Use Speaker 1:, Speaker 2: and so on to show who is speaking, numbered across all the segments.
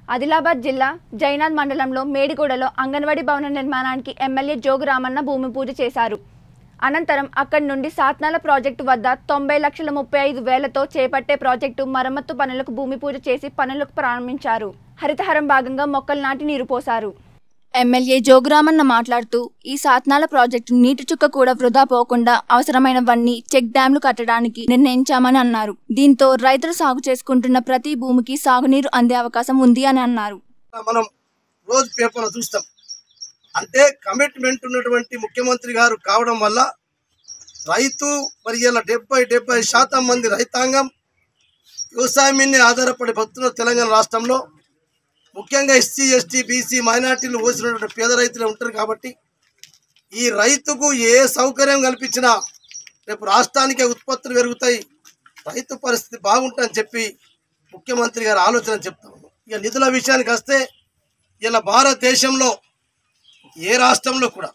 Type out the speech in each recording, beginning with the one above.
Speaker 1: ఆదిలాబాద్ జిల్లా జైనాథ్ మండలంలో మేడిగూడలో అంగన్వాడీ భవన నిర్మాణానికి ఎమ్మెల్యే జోగు రామన్న భూమి పూజ చేశారు అనంతరం అక్కడి నుండి సాత్నాల ప్రాజెక్టు వద్ద తొంభై లక్షల ముప్పై ఐదు వేలతో చేపట్టే ప్రాజెక్టు మరమ్మత్తు పనులకు భూమి పూజ చేసి పనులకు ప్రారంభించారు హరితహారం భాగంగా మొక్కలు నాటి నీరు పోశారు ఎమ్మెల్యే జోగురామన్న మాట్లాడుతూ ఈ సాత్నాల ప్రాజెక్టు నీటి చుక్క కూడా వృధా పోకుండా అవసరమైనవన్నీ చెక్ డ్యాంలు కట్టడానికి నిర్ణయించామని అన్నారు దీంతో రైతులు సాగు చేసుకుంటున్న ప్రతి భూమికి సాగునీరు అందే అవకాశం ఉంది అని అన్నారు
Speaker 2: మనం రోజు పేపర్లో చూస్తాం అంటే కమిట్మెంట్ ఉన్నటువంటి ముఖ్యమంత్రి గారు కావడం వల్ల రైతు మరి ఇలా డెబ్బై డెబ్బై శాతం మంది రైతాంగం వ్యవసాయం మీదనే ఆధారపడి బతున్న తెలంగాణ రాష్ట్రంలో ముఖ్యంగా ఎస్సీ ఎస్టీ బీసీ మైనార్టీలు పోసినటువంటి పేద రైతులు ఉంటారు కాబట్టి ఈ రైతుకు ఏ సౌకర్యం కల్పించినా రేపు రాష్ట్రానికే ఉత్పత్తులు పెరుగుతాయి రైతు పరిస్థితి బాగుంటుందని చెప్పి ముఖ్యమంత్రి గారు ఆలోచన చెప్తాము ఇక నిధుల విషయానికి వస్తే ఇలా భారతదేశంలో ఏ రాష్ట్రంలో కూడా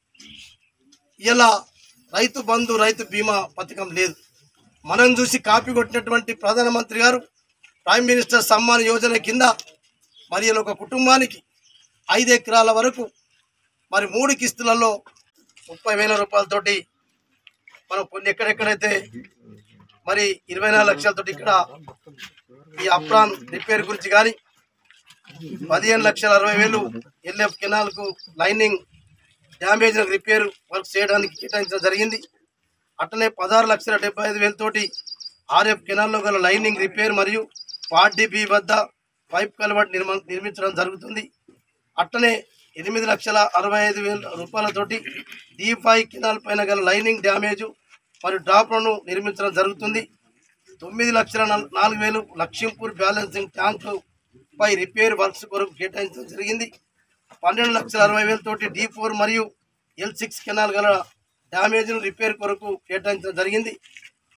Speaker 2: ఇలా రైతు బంధు రైతు బీమా పథకం లేదు మనం చూసి కాపీ కొట్టినటువంటి ప్రధానమంత్రి గారు ప్రైమ్ మినిస్టర్ సమ్మాన్ యోజన కింద మరి ఇలా ఒక కుటుంబానికి ఐదు ఎకరాల వరకు మరి మూడు కిస్తులలో ముప్పై వేల రూపాయలతోటి మనం కొన్ని ఎక్కడెక్కడైతే మరి ఇరవై నాలుగు లక్షలతోటి ఇక్కడ ఈ అప్రాన్ రిపేర్ గురించి కానీ పదిహేను లక్షల అరవై వేలు ఎల్ఎఫ్ కెనాల్కు లైనింగ్ డ్యామేజ్ రిపేర్ వర్క్ చేయడానికి కేటాయించడం జరిగింది అట్లనే పదహారు లక్షల డెబ్బై ఐదు వేలతోటి ఆర్ఎఫ్ కెనాల్లో గల లైనింగ్ రిపేర్ మరియు పార్ట్ డిబి వద్ద పైప్ కలవట్ నిర్మ నిర్మించడం జరుగుతుంది అట్లనే ఎనిమిది లక్షల అరవై ఐదు వేల రూపాయలతోటి డి ఫైవ్ కెనాల్ పైన గల లైనింగ్ డ్యామేజ్ మరియు డ్రాప్లను నిర్మించడం జరుగుతుంది తొమ్మిది లక్షల నల్- నాలుగు వేలు లక్ష్మీపూర్ బ్యాలెన్సింగ్ ట్యాంకు పై రిపేర్ వర్క్స్ కొరకు కేటాయించడం జరిగింది పన్నెండు లక్షల అరవై వేలతోటి డి ఫోర్ మరియు ఎల్ సిక్స్ కెనాల్ గల డ్యామేజ్ను రిపేర్ కొరకు కేటాయించడం జరిగింది